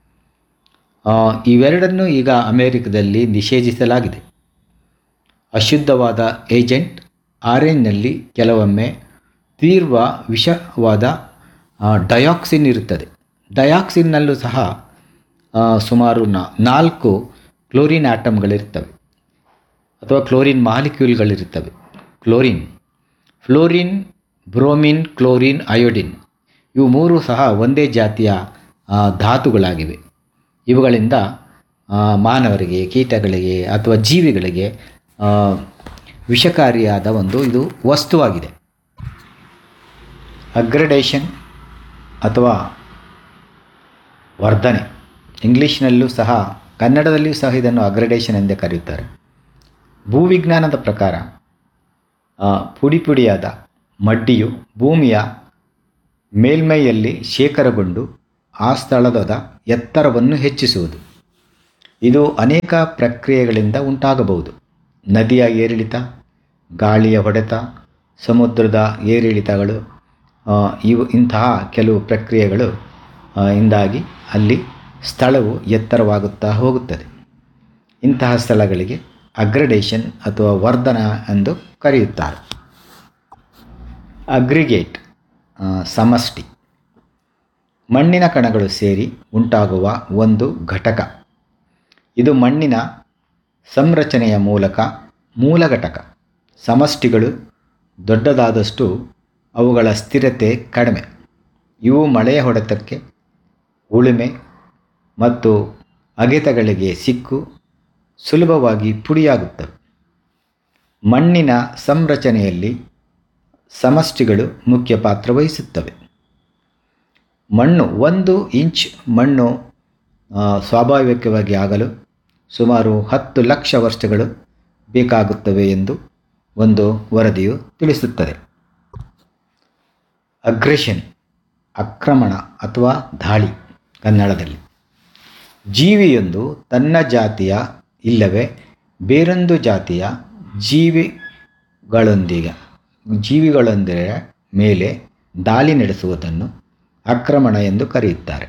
ಆ, ಇವೆರಡನ್ನು ಈಗ ಅಮೆರಿಕದಲ್ಲಿ ನಿಷೇಧಿಸಲಾಗಿದೆ ಅಶುದ್ಧವಾದ ಏಜೆಂಟ್ ಆರೆಂಜ್ನಲ್ಲಿ ಕೆಲವೊಮ್ಮೆ ತೀವ್ರ ವಿಷವಾದ ಆ, ಡಯಾಕ್ಸಿನ್ ಇರುತ್ತದೆ ಡಯಾಕ್ಸಿನ್ನಲ್ಲೂ ಸಹ ಆ, ಸುಮಾರು ನಾ ನಾಲ್ಕು ಕ್ಲೋರಿನ್ ಆಟಮ್ಗಳಿರ್ತವೆ ಅಥವಾ ಕ್ಲೋರಿನ್ ಮಾಲಿಕ್ಯೂಲ್ಗಳಿರ್ತವೆ chlorine fluorine bromine chlorine iodine ಇವು ಮೂರು ಸಹ ಒಂದೇ ಜಾತಿಯ ಆ, ಧಾತುಗಳಾಗಿವೆ ಇವುಗಳಿಂದ ಆ, ಮಾನವರಿಗೆ ಕೀಟಗಳಿಗೆ ಅಥವಾ ಜೀವಿಗಳಿಗೆ ಆ, ವಿಷಕಾರಿಯಾದ ಒಂದು ಇದು ವಸ್ತುವಾಗಿದೆ ಅಗ್ರಡೇಷನ್ ಅಥವಾ ವರ್ಧನೆ ಇಂಗ್ಲೀಷ್ನಲ್ಲೂ ಸಹ ಕನ್ನಡದಲ್ಲಿಯೂ ಸಹ ಇದನ್ನು ಅಗ್ರಡೇಷನ್ ಎಂದೇ ಕರೆಯುತ್ತಾರೆ ಭೂವಿಜ್ಞಾನದ ಪ್ರಕಾರ ಆ, ಪುಡಿ ಪುಡಿಯಾದ ಮಡ್ಡಿಯು ಭೂಮಿಯ ಮೇಲ್ಮೈಯಲ್ಲಿ ಶೇಖರಗೊಂಡು ಆ ಸ್ಥಳದ ಎತ್ತರವನ್ನು ಹೆಚ್ಚಿಸುವುದು ಇದು ಅನೇಕ ಪ್ರಕ್ರಿಯೆಗಳಿಂದ ಉಂಟಾಗಬಹುದು ನದಿಯ ಏರಿಳಿತ ಗಾಳಿಯ ಹೊಡೆತ ಸಮುದ್ರದ ಏರಿಳಿತಗಳು ಆ, ಇವು ಇಂತಹ ಕೆಲವು ಪ್ರಕ್ರಿಯೆಗಳು ಆ, ಇಂದಾಗಿ ಅಲ್ಲಿ ಸ್ಥಳವು ಎತ್ತರವಾಗುತ್ತಾ ಹೋಗುತ್ತದೆ ಇಂತಹ ಸ್ಥಳಗಳಿಗೆ ಅಗ್ರಡೇಷನ್ ಅಥವಾ ವರ್ಧನ ಎಂದು ಕರೆಯುತ್ತಾರೆ ಅಗ್ರಿಗೇಟ್ ಆ, ಸಮಷ್ಟಿ ಮಣ್ಣಿನ ಕಣಗಳು ಸೇರಿ ಉಂಟಾಗುವ ಒಂದು ಘಟಕ ಇದು ಮಣ್ಣಿನ ಸಂರಚನೆಯ ಮೂಲಕ ಮೂಲ ಘಟಕ ಸಮಷ್ಟಿಗಳು ದೊಡ್ಡದಾದಷ್ಟು ಅವುಗಳ ಸ್ಥಿರತೆ ಕಡಿಮೆ ಇವು ಮಳೆಯ ಹೊಡೆತಕ್ಕೆ ಉಳುಮೆ ಮತ್ತು ಅಗೆತಗಳಿಗೆ ಸಿಕ್ಕು ಸುಲಭವಾಗಿ ಪುಡಿಯಾಗುತ್ತವೆ ಮಣ್ಣಿನ ಸಂರಚನೆಯಲ್ಲಿ ಸಮಷ್ಟಿಗಳು ಮುಖ್ಯ ಪಾತ್ರ ವಹಿಸುತ್ತವೆ ಮಣ್ಣು ಒಂದು ಇಂಚ್ ಮಣ್ಣು ಆ, ಸ್ವಾಭಾವಿಕವಾಗಿ ಆಗಲು ಸುಮಾರು ಹತ್ತು ಲಕ್ಷ ವರ್ಷಗಳು ಬೇಕಾಗುತ್ತವೆ ಎಂದು ಒಂದು ವರದಿಯು ತಿಳಿಸುತ್ತದೆ ಅಗ್ರೆಷನ್ ಆಕ್ರಮಣ ಅಥವಾ ದಾಳಿ ಕನ್ನಡದಲ್ಲಿ ಜೀವಿಯೊಂದು ತನ್ನ ಜಾತಿಯ ಇಲ್ಲವೇ ಬೇರೊಂದು ಜಾತಿಯ ಜೀವಿಗಳೊಂದಿಗೆ ಜೀವಿಗಳೊಂದಿಗೆ ಮೇಲೆ ದಾಳಿ ನಡೆಸುವುದನ್ನು ಆಕ್ರಮಣ ಎಂದು ಕರೆಯುತ್ತಾರೆ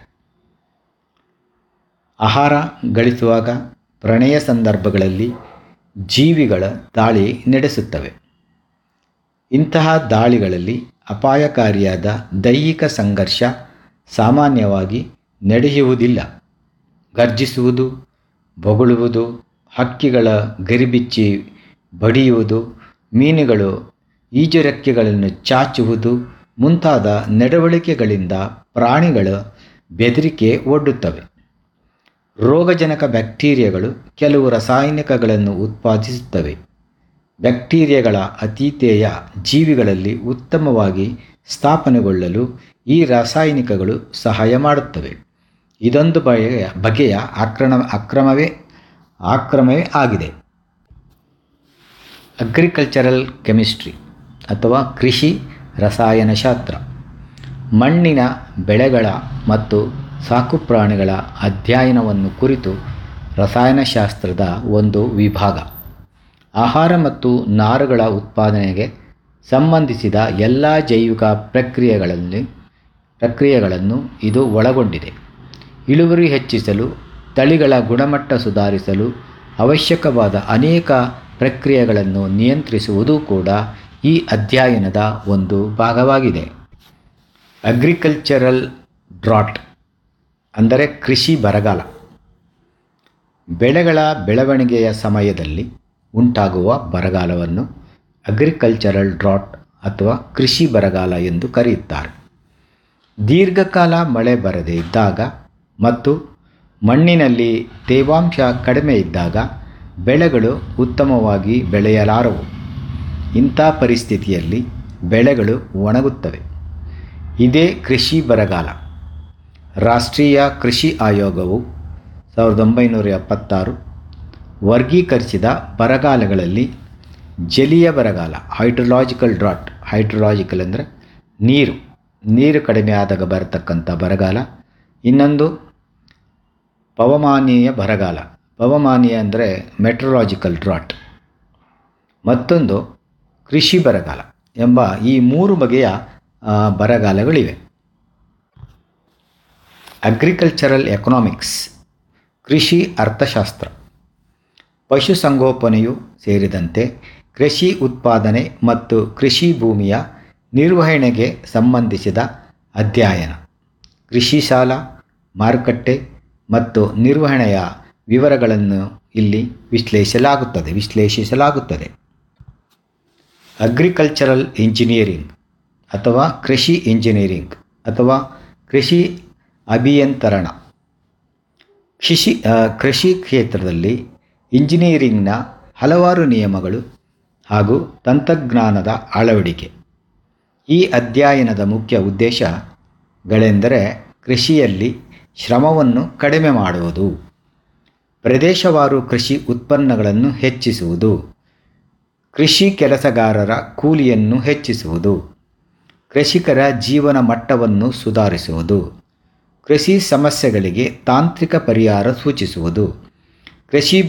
ಆಹಾರ ಗಳಿಸುವಾಗ ಪ್ರಣಯ ಸಂದರ್ಭಗಳಲ್ಲಿ ಜೀವಿಗಳ ದಾಳಿ ನಡೆಸುತ್ತವೆ ಇಂತಹ ದಾಳಿಗಳಲ್ಲಿ ಅಪಾಯಕಾರಿಯಾದ ದೈಹಿಕ ಸಂಘರ್ಷ ಸಾಮಾನ್ಯವಾಗಿ ನಡೆಯುವುದಿಲ್ಲ ಗರ್ಜಿಸುವುದು ಬೊಗಳುವುದು ಹಕ್ಕಿಗಳ ಗರಿಬಿಚ್ಚಿ ಬಡಿಯುವುದು ಮೀನುಗಳು ಈಜುರೆಕ್ಕೆಗಳನ್ನು ಚಾಚುವುದು ಮುಂತಾದ ನಡವಳಿಕೆಗಳಿಂದ ಪ್ರಾಣಿಗಳ ಬೆದರಿಕೆ ಒಡ್ಡುತ್ತವೆ ರೋಗಜನಕ ಬ್ಯಾಕ್ಟೀರಿಯಾಗಳು ಕೆಲವು ರಾಸಾಯನಿಕಗಳನ್ನು ಉತ್ಪಾದಿಸುತ್ತವೆ ಬ್ಯಾಕ್ಟೀರಿಯಾಗಳ ಅತೀತೆಯ ಜೀವಿಗಳಲ್ಲಿ ಉತ್ತಮವಾಗಿ ಸ್ಥಾಪನೆಗೊಳ್ಳಲು ಈ ರಾಸಾಯನಿಕಗಳು ಸಹಾಯ ಮಾಡುತ್ತವೆ ಇದೊಂದು ಬಗೆಯ ಬಗೆಯ ಆಕ್ರಮ ಅಕ್ರಮವೇ ಆಕ್ರಮವೇ ಆಗಿದೆ ಅಗ್ರಿಕಲ್ಚರಲ್ ಕೆಮಿಸ್ಟ್ರಿ ಅಥವಾ ಕೃಷಿ ರಸಾಯನಶಾಸ್ತ್ರ ಮಣ್ಣಿನ ಬೆಳೆಗಳ ಮತ್ತು ಸಾಕುಪ್ರಾಣಿಗಳ ಅಧ್ಯಯನವನ್ನು ಕುರಿತು ರಸಾಯನಶಾಸ್ತ್ರದ ಒಂದು ವಿಭಾಗ ಆಹಾರ ಮತ್ತು ನಾರುಗಳ ಉತ್ಪಾದನೆಗೆ ಸಂಬಂಧಿಸಿದ ಎಲ್ಲ ಜೈವಿಕ ಪ್ರಕ್ರಿಯೆಗಳಲ್ಲಿ ಪ್ರಕ್ರಿಯೆಗಳನ್ನು ಇದು ಒಳಗೊಂಡಿದೆ ಇಳುವರಿ ಹೆಚ್ಚಿಸಲು ತಳಿಗಳ ಗುಣಮಟ್ಟ ಸುಧಾರಿಸಲು ಅವಶ್ಯಕವಾದ ಅನೇಕ ಪ್ರಕ್ರಿಯೆಗಳನ್ನು ನಿಯಂತ್ರಿಸುವುದು ಕೂಡ ಈ ಅಧ್ಯಯನದ ಒಂದು ಭಾಗವಾಗಿದೆ ಅಗ್ರಿಕಲ್ಚರಲ್ ಡ್ರಾಟ್ ಅಂದರೆ ಕೃಷಿ ಬರಗಾಲ ಬೆಳೆಗಳ ಬೆಳವಣಿಗೆಯ ಸಮಯದಲ್ಲಿ ಉಂಟಾಗುವ ಬರಗಾಲವನ್ನು ಅಗ್ರಿಕಲ್ಚರಲ್ ಡ್ರಾಟ್ ಅಥವಾ ಕೃಷಿ ಬರಗಾಲ ಎಂದು ಕರೆಯುತ್ತಾರೆ ದೀರ್ಘಕಾಲ ಮಳೆ ಬರದೇ ಇದ್ದಾಗ ಮತ್ತು ಮಣ್ಣಿನಲ್ಲಿ ತೇವಾಂಶ ಕಡಿಮೆ ಇದ್ದಾಗ ಬೆಳೆಗಳು ಉತ್ತಮವಾಗಿ ಬೆಳೆಯಲಾರವು ಇಂಥ ಪರಿಸ್ಥಿತಿಯಲ್ಲಿ ಬೆಳೆಗಳು ಒಣಗುತ್ತವೆ ಇದೇ ಕೃಷಿ ಬರಗಾಲ ರಾಷ್ಟ್ರೀಯ ಕೃಷಿ ಆಯೋಗವು ಸಾವಿರದ ಒಂಬೈನೂರ ಎಪ್ಪತ್ತಾರು ವರ್ಗೀಕರಿಸಿದ ಬರಗಾಲಗಳಲ್ಲಿ ಜಲೀಯ ಬರಗಾಲ ಹೈಡ್ರಲಾಜಿಕಲ್ ಡ್ರಾಟ್ ಹೈಡ್ರಲಾಜಿಕಲ್ ಅಂದರೆ ನೀರು ನೀರು ಕಡಿಮೆ ಆದಾಗ ಬರತಕ್ಕಂಥ ಬರಗಾಲ ಇನ್ನೊಂದು ಪವಮಾನೀಯ ಬರಗಾಲ ಪವಮಾನೀಯ ಅಂದರೆ ಮೆಟ್ರಲಾಜಿಕಲ್ ಡ್ರಾಟ್ ಮತ್ತೊಂದು ಕೃಷಿ ಬರಗಾಲ ಎಂಬ ಈ ಮೂರು ಬಗೆಯ ಆ, ಬರಗಾಲಗಳಿವೆ ಅಗ್ರಿಕಲ್ಚರಲ್ ಎಕನಾಮಿಕ್ಸ್ ಕೃಷಿ ಅರ್ಥಶಾಸ್ತ್ರ ಪಶುಸಂಗೋಪನೆಯು ಸೇರಿದಂತೆ ಕೃಷಿ ಉತ್ಪಾದನೆ ಮತ್ತು ಕೃಷಿ ಭೂಮಿಯ ನಿರ್ವಹಣೆಗೆ ಸಂಬಂಧಿಸಿದ ಅಧ್ಯಯನ ಕೃಷಿ ಸಾಲ ಮಾರುಕಟ್ಟೆ ಮತ್ತು ನಿರ್ವಹಣೆಯ ವಿವರಗಳನ್ನು ಇಲ್ಲಿ ವಿಶ್ಲೇಷಿಸಲಾಗುತ್ತದೆ ವಿಶ್ಲೇಷಿಸಲಾಗುತ್ತದೆ ಅಗ್ರಿಕಲ್ಚರಲ್ ಇಂಜಿನಿಯರಿಂಗ್ ಅಥವಾ ಕೃಷಿ ಇಂಜಿನಿಯರಿಂಗ್ ಅಥವಾ ಕೃಷಿ ಅಭಿಯಂತರಣ ಕೃಷಿ ಆ, ಕೃಷಿ ಕ್ಷೇತ್ರದಲ್ಲಿ ಇಂಜಿನಿಯರಿಂಗ್ನ ಹಲವಾರು ನಿಯಮಗಳು ಹಾಗೂ ತಂತ್ರಜ್ಞಾನದ ಅಳವಡಿಕೆ ಈ ಅಧ್ಯಯನದ ಮುಖ್ಯ ಉದ್ದೇಶಗಳೆಂದರೆ ಕೃಷಿಯಲ್ಲಿ ಶ್ರಮವನ್ನು ಕಡಿಮೆ ಮಾಡುವುದು ಪ್ರದೇಶವಾರು ಕೃಷಿ ಉತ್ಪನ್ನಗಳನ್ನು ಹೆಚ್ಚಿಸುವುದು ಕೃಷಿ ಕೆಲಸಗಾರರ ಕೂಲಿಯನ್ನು ಹೆಚ್ಚಿಸುವುದು ಕೃಷಿಕರ ಜೀವನ ಮಟ್ಟವನ್ನು ಸುಧಾರಿಸುವುದು ಕೃಷಿ ಸಮಸ್ಯೆಗಳಿಗೆ ತಾಂತ್ರಿಕ ಪರಿಹಾರ ಸೂಚಿಸುವುದು ಕೃಷಿ